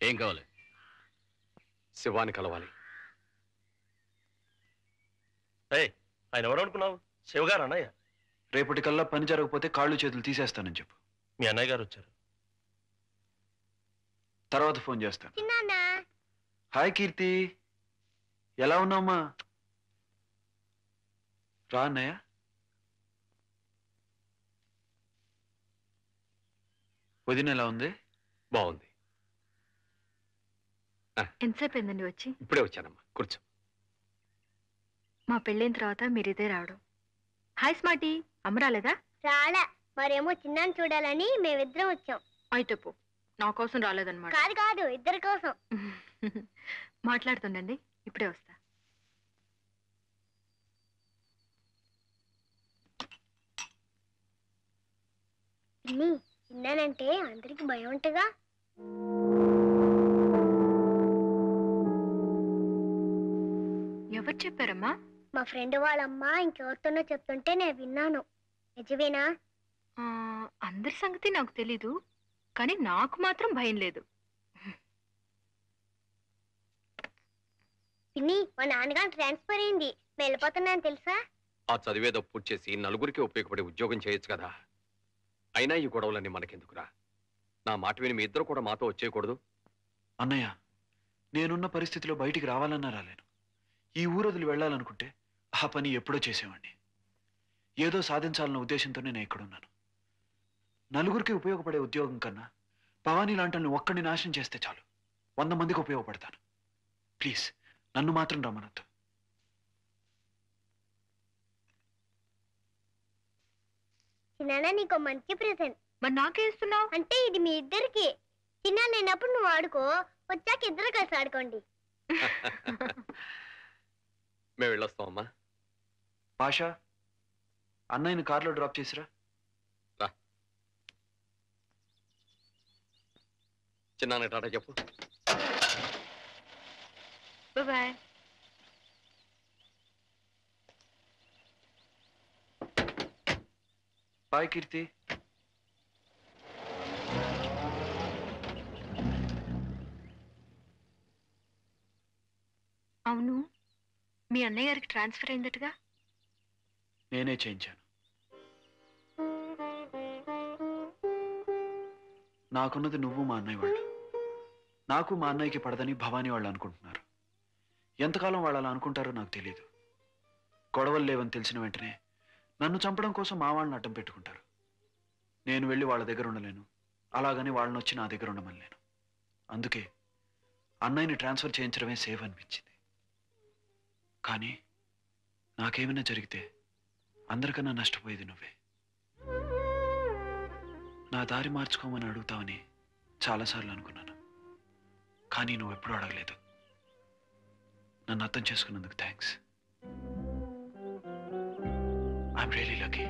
ఏం కావాలి శివాని కలవాలి ఏయ్ ఆయన ఎవరు అనుకున్నావు శివగారు అన్నయ్య రేపటికల్లా పని జరగకపోతే కాళ్ళు చేతులు తీసేస్తానని చెప్పు మీ అన్నయ్య గారు వచ్చారు తర్వాత ఫోన్ చేస్తాను చిన్నానా హాయ్ కీర్తి ఎలా ఉన్నావమ్మా రా అన్నయ్య వదిన ఎలా ఉంది బాగుంది ఎంతసేపు అయిందండి వచ్చి ఇప్పుడే వచ్చానమ్మా కూర్చో మా పెళ్ళైన తర్వాత మీరు ఇదే రావడం హాయ్ స్మార్టీ అమ్మ రాలేదా రాలే మరేమో చిన్నాన్ని చూడాలని మేమిద్దరం వచ్చాం అయితే పో నా కోసం రాలేదన్నమాట కాదు కాదు ఇద్దరి కోసం మాట్లాడుతుండండి ఇప్పుడే వస్తా పిన్ని చిన్నానంటే అందరికి భయం ఉంటగా ఎవరు చెప్పారమ్మా మా ఫ్రెండ్ వాళ్ళమ్మ ఇంకెవరితోనో చెప్తుంటే నేను విన్నాను నిజమేనా ఆ, అందరి సంగతి నాకు తెలీదు కానీ నాకు మాత్రం భయం లేదు పిన్ని మా నాన్నగారు ట్రాన్స్ఫర్ అయింది మేము వెళ్ళిపోతున్నాను తెలుసా ఆ చదివేదో పూర్తి చేసి నలుగురికి ఉపయోగపడే ఉద్యోగం చేయొచ్చు కదా అయినా ఈ గొడవలన్నీ మనకెందుకురా నా మాట విని మీ ఇద్దరు కూడా మాతో వచ్చేయకూడదు అన్నయ్య నేనున్న పరిస్థితిలో బయటికి రావాలన్నా రాలేను ఈ ఊరు వదిలి వెళ్ళాలనుకుంటే ఆ పని ఎప్పుడో చేసేవాడిని ఏదో సాధించాలన్న ఉద్దేశంతో నేను ఇక్కడున్నాను నలుగురికి ఉపయోగపడే ఉద్యోగం కన్నా భవానీ లాంటి ఒక్కడిని నాశనం చేస్తే చాలు వంద మందికి ఉపయోగపడతాను ప్లీజ్ నన్ను మాత్రం రమ్మనొద్దు చిన్న నీకు మంచి ప్రెసెంట్ మరి నాకే ఇస్తున్నావు అంటే ఇది మీ ఇద్దరికి చిన్న లేనప్పుడు నువ్వు ఆడుకో వచ్చాక ఇద్దరు కలిసి ఆడుకోండి మేము వెళ్ళొస్తామమ్మా పాషా అన్నయ్యని కార్లో డ్రాప్ చేసిరా చిన్నాన్న టాటా చెప్పు బాయ్ బాయ్ కీర్తి అవును మీ అన్నయ్య గారికి ట్రాన్స్ఫర్ అయిందటగా నేనే చేయించాను నాకున్నది నువ్వు మా అన్నయ్య వాళ్ళు నాకు మా అన్నయ్యకి పడదని భవానీ వాళ్ళు అనుకుంటున్నారు ఎంతకాలం వాళ్ళు అలా అనుకుంటారో నాకు తెలియదు గొడవలు లేవని తెలిసిన వెంటనే నన్ను చంపడం కోసం మా వాళ్ళని అడ్డం పెట్టుకుంటారు నేను వెళ్ళి వాళ్ళ దగ్గర ఉండలేను అలాగని వాళ్ళని వచ్చి నా దగ్గర ఉండమనలేను అందుకే అన్నయ్యని ట్రాన్స్ఫర్ చేయించడమే సేఫ్ అనిపించింది కానీ నాకేమైనా జరిగితే అందరికన్నా నష్టపోయేది నువ్వే నా దారి మార్చుకోమని అడుగుతావని చాలాసార్లు అనుకున్నాను కానీ నువ్వు ఎప్పుడూ అడగలేదు నన్ను అర్థం చేసుకున్నందుకు థ్యాంక్స్ ఐఎమ్ రియలీ లక్కీ